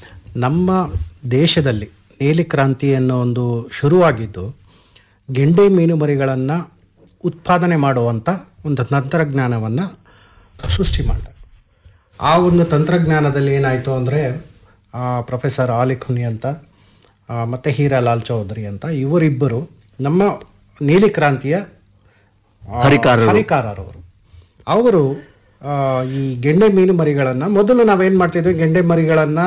ನಮ್ಮ ದೇಶದಲ್ಲಿ ನೀಲಿ ಕ್ರಾಂತಿ ಅನ್ನೋ ಒಂದು ಶುರುವಾಗಿದ್ದು ಗೆಂಡೆ ಮೀನು ಮರಿಗಳನ್ನು ಉತ್ಪಾದನೆ ಮಾಡುವಂಥ ಒಂದು ತಂತ್ರಜ್ಞಾನವನ್ನು ಸೃಷ್ಟಿ ಮಾಡ್ತಾರೆ ಆ ಒಂದು ತಂತ್ರಜ್ಞಾನದಲ್ಲಿ ಏನಾಯಿತು ಅಂದರೆ ಪ್ರೊಫೆಸರ್ ಆಲಿ ಖುನಿ ಅಂತ ಆ, ಮತ್ತು ಹೀರಾಲಾಲ್ ಚೌಧರಿ ಅಂತ ಇವರಿಬ್ಬರು ನಮ್ಮ ನೀಲಿ ಕ್ರಾಂತಿಯ ಆ, ಹರಿಕಾರರು. ಹರಿಕಾರರವರು ಅವರು ಆ, ಈ ಗೆಂಡೆ ಮೀನು ಮರಿಗಳನ್ನು ಮೊದಲು ನಾವೇನು ಮಾಡ್ತಿದ್ವಿ ಗೆಂಡೆ ಮರಿಗಳನ್ನು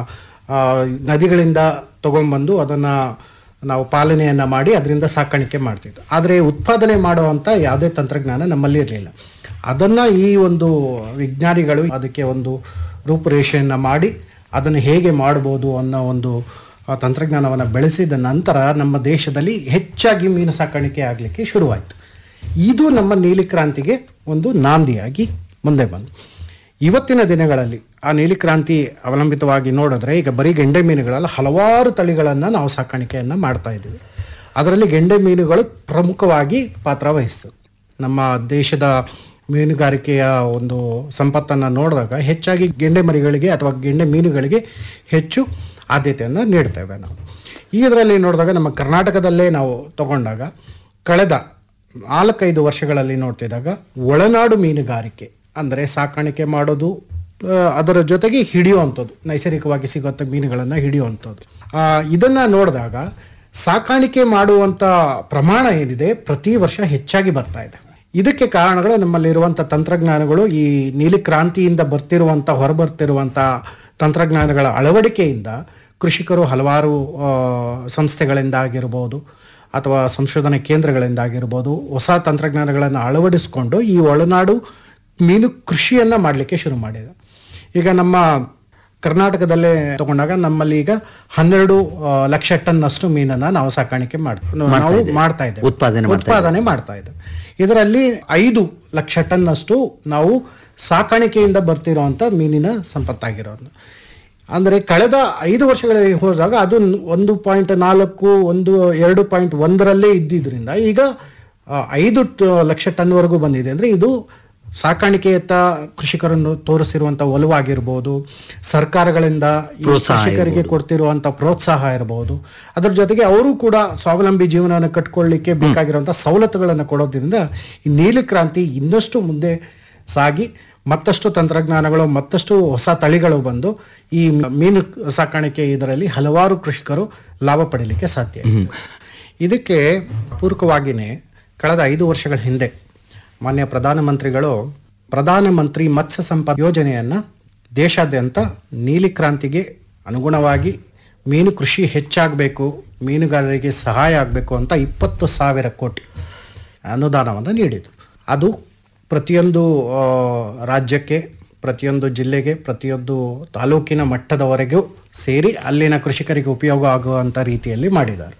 ನದಿಗಳಿಂದ ತೊಗೊಂಬಂದು ಅದನ್ನು ನಾವು ಪಾಲನೆಯನ್ನು ಮಾಡಿ ಅದರಿಂದ ಸಾಕಾಣಿಕೆ ಮಾಡ್ತಿದ್ವಿ ಆದರೆ ಉತ್ಪಾದನೆ ಮಾಡುವಂಥ ಯಾವುದೇ ತಂತ್ರಜ್ಞಾನ ನಮ್ಮಲ್ಲಿ ಇರಲಿಲ್ಲ ಅದನ್ನು ಈ ಒಂದು ವಿಜ್ಞಾನಿಗಳು ಅದಕ್ಕೆ ಒಂದು ರೂಪುರೇಷೆಯನ್ನು ಮಾಡಿ ಅದನ್ನು ಹೇಗೆ ಮಾಡ್ಬೋದು ಅನ್ನೋ ಒಂದು ಆ, ತಂತ್ರಜ್ಞಾನವನ್ನು ಬೆಳೆಸಿದ ನಂತರ ನಮ್ಮ ದೇಶದಲ್ಲಿ ಹೆಚ್ಚಾಗಿ ಮೀನು ಸಾಕಾಣಿಕೆ ಆಗಲಿಕ್ಕೆ ಶುರುವಾಯಿತು ಇದು ನಮ್ಮ ನೀಲಿ ಕ್ರಾಂತಿಗೆ ಒಂದು ನಾಂದಿಯಾಗಿ ಮುಂದೆ ಬಂದು ಇವತ್ತಿನ ದಿನಗಳಲ್ಲಿ ಆ ನೀಲಿ ಕ್ರಾಂತಿ ಅವಲಂಬಿತವಾಗಿ ನೋಡಿದ್ರೆ ಈಗ ಬರೀ ಗೆಂಡೆ ಮೀನುಗಳಲ್ಲಿ ಹಲವಾರು ತಳಿಗಳನ್ನು ನಾವು ಸಾಕಾಣಿಕೆಯನ್ನು ಮಾಡ್ತಾ ಇದ್ದೀವಿ ಅದರಲ್ಲಿ ಗೆಂಡೆ ಮೀನುಗಳು ಪ್ರಮುಖವಾಗಿ ಪಾತ್ರ ವಹಿಸ್ತದೆ ನಮ್ಮ ದೇಶದ ಮೀನುಗಾರಿಕೆಯ ಒಂದು ಸಂಪತ್ತನ್ನು ನೋಡಿದಾಗ ಹೆಚ್ಚಾಗಿ ಗೆಂಡೆ ಮರಿಗಳಿಗೆ ಅಥವಾ ಗೆಂಡೆ ಮೀನುಗಳಿಗೆ ಹೆಚ್ಚು ಆದ್ಯತೆಯನ್ನು ನೀಡ್ತೇವೆ ನಾವು ಇದರಲ್ಲಿ ನೋಡಿದಾಗ ನಮ್ಮ ಕರ್ನಾಟಕದಲ್ಲೇ ನಾವು ತಗೊಂಡಾಗ ಕಳೆದ ನಾಲ್ಕೈದು ವರ್ಷಗಳಲ್ಲಿ ನೋಡ್ತಿದ್ದಾಗ ಒಳನಾಡು ಮೀನುಗಾರಿಕೆ ಅಂದರೆ ಸಾಕಾಣಿಕೆ ಮಾಡೋದು ಆ, ಅದರ ಜೊತೆಗೆ ಹಿಡಿಯುವಂಥದ್ದು ನೈಸರ್ಗಿಕವಾಗಿ ಸಿಗುವಂಥ ಮೀನುಗಳನ್ನು ಹಿಡಿಯುವಂಥದ್ದು ಆ, ಇದನ್ನ ನೋಡಿದಾಗ ಸಾಕಾಣಿಕೆ ಮಾಡುವಂಥ ಪ್ರಮಾಣ ಏನಿದೆ ಪ್ರತಿ ವರ್ಷ ಹೆಚ್ಚಾಗಿ ಬರ್ತಾ ಇದೆ ಇದಕ್ಕೆ ಕಾರಣಗಳು ನಮ್ಮಲ್ಲಿರುವಂಥ ತಂತ್ರಜ್ಞಾನಗಳು ಈ ನೀಲಿ ಕ್ರಾಂತಿಯಿಂದ ಬರ್ತಿರುವಂಥ ಹೊರಬರ್ತಿರುವಂಥ ತಂತ್ರಜ್ಞಾನಗಳ ಅಳವಡಿಕೆಯಿಂದ ಕೃಷಿಕರು ಹಲವಾರು ಆ, ಸಂಸ್ಥೆಗಳಿಂದ ಆಗಿರ್ಬೋದು ಅಥವಾ ಸಂಶೋಧನೆ ಕೇಂದ್ರಗಳಿಂದ ಆಗಿರ್ಬೋದು ಹೊಸ ತಂತ್ರಜ್ಞಾನಗಳನ್ನು ಅಳವಡಿಸಿಕೊಂಡು ಈ ಒಳನಾಡು ಮೀನು ಕೃಷಿಯನ್ನು ಮಾಡಲಿಕ್ಕೆ ಶುರು ಮಾಡಿದೆ ಈಗ ನಮ್ಮ ಕರ್ನಾಟಕದಲ್ಲೇ ತಗೊಂಡಾಗ ನಮ್ಮಲ್ಲಿ ಈಗ ಹನ್ನೆರಡು ಆ, ಲಕ್ಷ ಟನ್ ಅಷ್ಟು ಮೀನನ್ನ ನಾವು ಸಾಕಾಣಿಕೆ ಮಾಡ್ತೀವಿ ನಾವು ಮಾಡ್ತಾ ಇದ್ದೇವೆ ಉತ್ಪಾದನೆ ಮಾಡ್ತಾ ಉತ್ಪಾದನೆ ಮಾಡ್ತಾ ಇದ್ದೇವೆ ಇದರಲ್ಲಿ ಐದು ಲಕ್ಷ ಟನ್ ಅಷ್ಟು ನಾವು ಸಾಕಾಣಿಕೆಯಿಂದ ಬರ್ತಿರೋಂಥ ಮೀನಿನ ಸಂಪತ್ತಾಗಿರೋದು ಅಂದರೆ ಕಳೆದ ಐದು ವರ್ಷಗಳಲ್ಲಿ ಹೋದಾಗ ಅದು ಒಂದು ಪಾಯಿಂಟ್ ನಾಲ್ಕು ಒಂದು ಎರಡು ಪಾಯಿಂಟ್ ಒಂದರಲ್ಲೇ ಇದ್ದಿದ್ರಿಂದ ಈಗ ಆ, ಐದು ಟ- ಲಕ್ಷ ಟನ್ವರೆಗೂ ಬಂದಿದೆ ಅಂದರೆ ಇದು ಸಾಕಾಣಿಕೆಯತ್ತ ಕೃಷಿಕರನ್ನು ತೋರಿಸಿರುವಂಥ ಒಲವಾಗಿರ್ಬೋದು ಸರ್ಕಾರಗಳಿಂದ ಈ ಪ್ರೋತ್ಸಾಹ ಕೃಷಿಕರಿಗೆ ಕೊಡ್ತಿರುವಂಥ ಪ್ರೋತ್ಸಾಹ ಇರಬಹುದು ಅದರ ಜೊತೆಗೆ ಅವರು ಕೂಡ ಸ್ವಾವಲಂಬಿ ಜೀವನವನ್ನು ಕಟ್ಕೊಳ್ಳಿಕ್ಕೆ ಬೇಕಾಗಿರುವಂಥ ಸವಲತ್ತುಗಳನ್ನು ಕೊಡೋದ್ರಿಂದ ಈ ನೀಲಿ ಕ್ರಾಂತಿ ಇನ್ನಷ್ಟು ಮುಂದೆ ಸಾಗಿ ಮತ್ತಷ್ಟು ತಂತ್ರಜ್ಞಾನಗಳು ಮತ್ತಷ್ಟು ಹೊಸ ತಳಿಗಳು ಬಂದು ಈ ಮೀನು ಸಾಕಾಣಿಕೆ ಇದರಲ್ಲಿ ಹಲವಾರು ಕೃಷಿಕರು ಲಾಭ ಪಡೀಲಿಕ್ಕೆ ಸಾಧ್ಯ ಇದೆ. ಇದಕ್ಕೆ ಪೂರಕವಾಗಿಯೇ ಕಳೆದ ಐದು ವರ್ಷಗಳ ಹಿಂದೆ ಮಾನ್ಯ ಪ್ರಧಾನಮಂತ್ರಿಗಳು ಪ್ರಧಾನಮಂತ್ರಿ ಮತ್ಸ್ಯ ಸಂಪದ ಯೋಜನೆಯನ್ನು ದೇಶಾದ್ಯಂತ ನೀಲಿ ಕ್ರಾಂತಿಗೆ ಅನುಗುಣವಾಗಿ ಮೀನು ಕೃಷಿ ಹೆಚ್ಚಾಗಬೇಕು ಮೀನುಗಾರರಿಗೆ ಸಹಾಯ ಆಗಬೇಕು ಅಂತ ಇಪ್ಪತ್ತು ಸಾವಿರ ಕೋಟಿ ಅನುದಾನವನ್ನು ನೀಡಿದರು ಅದು ಪ್ರತಿಯೊಂದು ಆ, ರಾಜ್ಯಕ್ಕೆ ಪ್ರತಿಯೊಂದು ಜಿಲ್ಲೆಗೆ ಪ್ರತಿಯೊಂದು ತಾಲೂಕಿನ ಮಟ್ಟದವರೆಗೂ ಸೇರಿ ಅಲ್ಲಿನ ಕೃಷಿಕರಿಗೆ ಉಪಯೋಗ ಆಗುವಂಥ ರೀತಿಯಲ್ಲಿ ಮಾಡಿದ್ದಾರೆ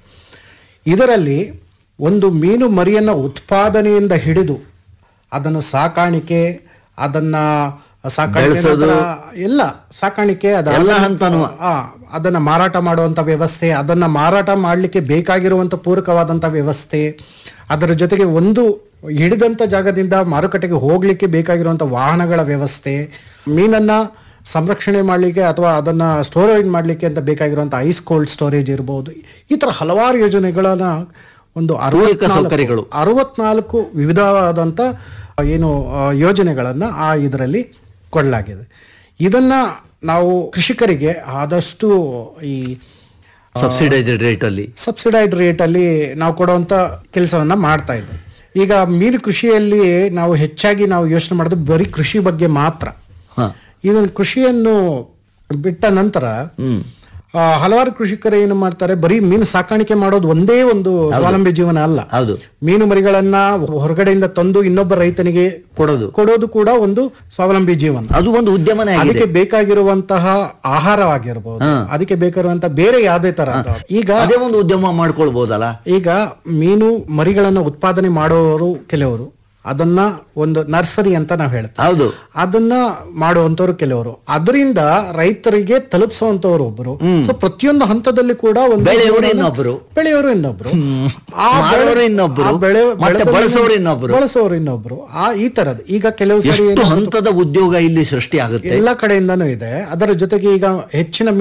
ಇದರಲ್ಲಿ ಒಂದು ಮೀನು ಮರಿಯನ್ನು ಉತ್ಪಾದನೆಯಿಂದ ಹಿಡಿದು ಅದನ್ನು ಸಾಕಾಣಿಕೆ ಅದನ್ನ ಸಾಕಾಣಿಕೆ ನಂತರ ಎಲ್ಲ ಸಾಕಾಣಿಕೆ ಅದ ಎಲ್ಲ ಹಂತನೂ. ಆ, ಅದನ್ನ ಮಾರಾಟ ಮಾಡುವಂಥ ವ್ಯವಸ್ಥೆ ಅದನ್ನ ಮಾರಾಟ ಮಾಡಲಿಕ್ಕೆ ಬೇಕಾಗಿರುವಂಥ ಪೂರಕವಾದಂಥ ವ್ಯವಸ್ಥೆ ಅದರ ಜೊತೆಗೆ ಒಂದು ಹಿಡಿದಂಥ ಜಾಗದಿಂದ ಮಾರುಕಟ್ಟೆಗೆ ಹೋಗಲಿಕ್ಕೆ ಬೇಕಾಗಿರುವಂಥ ವಾಹನಗಳ ವ್ಯವಸ್ಥೆ ಮೀನನ್ನ ಸಂರಕ್ಷಣೆ ಮಾಡಲಿಕ್ಕೆ ಅಥವಾ ಅದನ್ನ ಸ್ಟೋರೇಜ್ ಮಾಡಲಿಕ್ಕೆ ಅಂತ ಬೇಕಾಗಿರುವಂಥ ಐಸ್ ಕೋಲ್ಡ್ ಸ್ಟೋರೇಜ್ ಇರ್ಬೋದು ಈ ಥರ ಹಲವಾರು ಯೋಜನೆಗಳನ್ನ ಒಂದು ಪೂರಕ ಸೌಕರ್ಯಗಳು. ಅರವತ್ನಾಲ್ಕು ವಿವಿಧವಾದಂಥ ಏನು ಆ, ಯೋಜನೆಗಳನ್ನು ಆ ಇದರಲ್ಲಿ ಕೊಡಲಾಗಿದೆ ಇದನ್ನ ನಾವು ಕೃಷಿಕರಿಗೆ ಆದಷ್ಟು ಈ ಸಬ್ಸಿಡೈಸ್ಡ್ ರೇಟ್ ಅಲ್ಲಿ ಸಬ್ಸಿಡೈಡ್ ರೇಟಲ್ಲಿ ನಾವು ಕೊಡುವಂಥ ಕೆಲಸವನ್ನ ಮಾಡ್ತಾ ಇದ್ದೇವೆ ಈಗ ಮೀನು ಕೃಷಿಯಲ್ಲಿ ನಾವು ಹೆಚ್ಚಾಗಿ ನಾವು ಯೋಚನೆ ಮಾಡೋದು ಬರೀ ಕೃಷಿ ಬಗ್ಗೆ ಮಾತ್ರ ಹಾ ಇದನ್ನು ಕೃಷಿಯನ್ನು ಬಿಟ್ಟ ನಂತರ ಹ್ಮ್ ಆ, ಹಲವಾರು ಕೃಷಿಕರು ಏನು ಮಾಡ್ತಾರೆ ಬರೀ ಮೀನು ಸಾಕಾಣಿಕೆ ಮಾಡೋದು ಒಂದೇ ಒಂದು ಸ್ವಾವಲಂಬಿ ಜೀವನ ಅಲ್ಲ ಹೌದು ಮೀನು ಮರಿಗಳನ್ನ ಹೊರಗಡೆಯಿಂದ ತಂದು ಇನ್ನೊಬ್ಬ ರೈತನಿಗೆ ಕೊಡೋದು ಕೊಡೋದು ಕೂಡ ಒಂದು ಸ್ವಾವಲಂಬಿ ಜೀವನ ಅದು ಒಂದು ಉದ್ಯಮನೇ ಆಗಿದೆ ಅದಕ್ಕೆ ಬೇಕಾಗಿರುವಂತಹ ಆಹಾರವಾಗಿರ್ಬೋದು ಅದಕ್ಕೆ ಬೇಕಾಗಿರುವಂತಹ ಬೇರೆ ಯಾವುದೇ ತರ ಈಗ ಅದೇ ಒಂದು ಉದ್ಯಮ ಮಾಡ್ಕೊಳ್ಬಹುದಲ್ಲ ಈಗ ಮೀನು ಮರಿಗಳನ್ನ ಉತ್ಪಾದನೆ ಮಾಡೋರು ಕೆಲವರು ಅದನ್ನ ಒಂದು ನರ್ಸರಿ ಅಂತ ನಾವು ಹೇಳ್ತೇವೆ ಹೌದು ಅದನ್ನ ಮಾಡುವಂತವ್ರು ಕೆಲವರು ಅದರಿಂದ ರೈತರಿಗೆ ತಲುಪಿಸುವಂತವ್ರು ಒಬ್ಬರು ಸೊ ಪ್ರತಿಯೊಂದು ಹಂತದಲ್ಲಿ ಕೂಡ ಒಂದು ಬೆಳೆಯೋರು ಇನ್ನೊಬ್ರು. ಬೆಳೆಯೋರು ಇನ್ನೊಬ್ರು ಆ ಮಾರೋರು ಬೆಳೆ- ಇನ್ನೊಬ್ರು. ಆ ಬೆಳೆ ಮತ್ತೆ ಬೆಳೆದ ಬಳಸೋರು ಮೀನು- ಇನ್ನೊಬ್ರು. ಬಳಸೋರು ಇನ್ನೊಬ್ರು ಆ ಈ ತರದ್ ಈಗ ಕೆಲವು ಸರಿ ಎಷ್ಟು ಹಂತದ ಉದ್ಯೋಗ ಇಲ್ಲಿ ಸೃಷ್ಟಿ ಆಗುತ್ತೆ ಎಲ್ಲ ಕಡೆಯಿಂದನೂ ಇದೆ ಅದರ ಜೊತೆಗೆ ಈಗ ಹೆಚ್ಚಿನ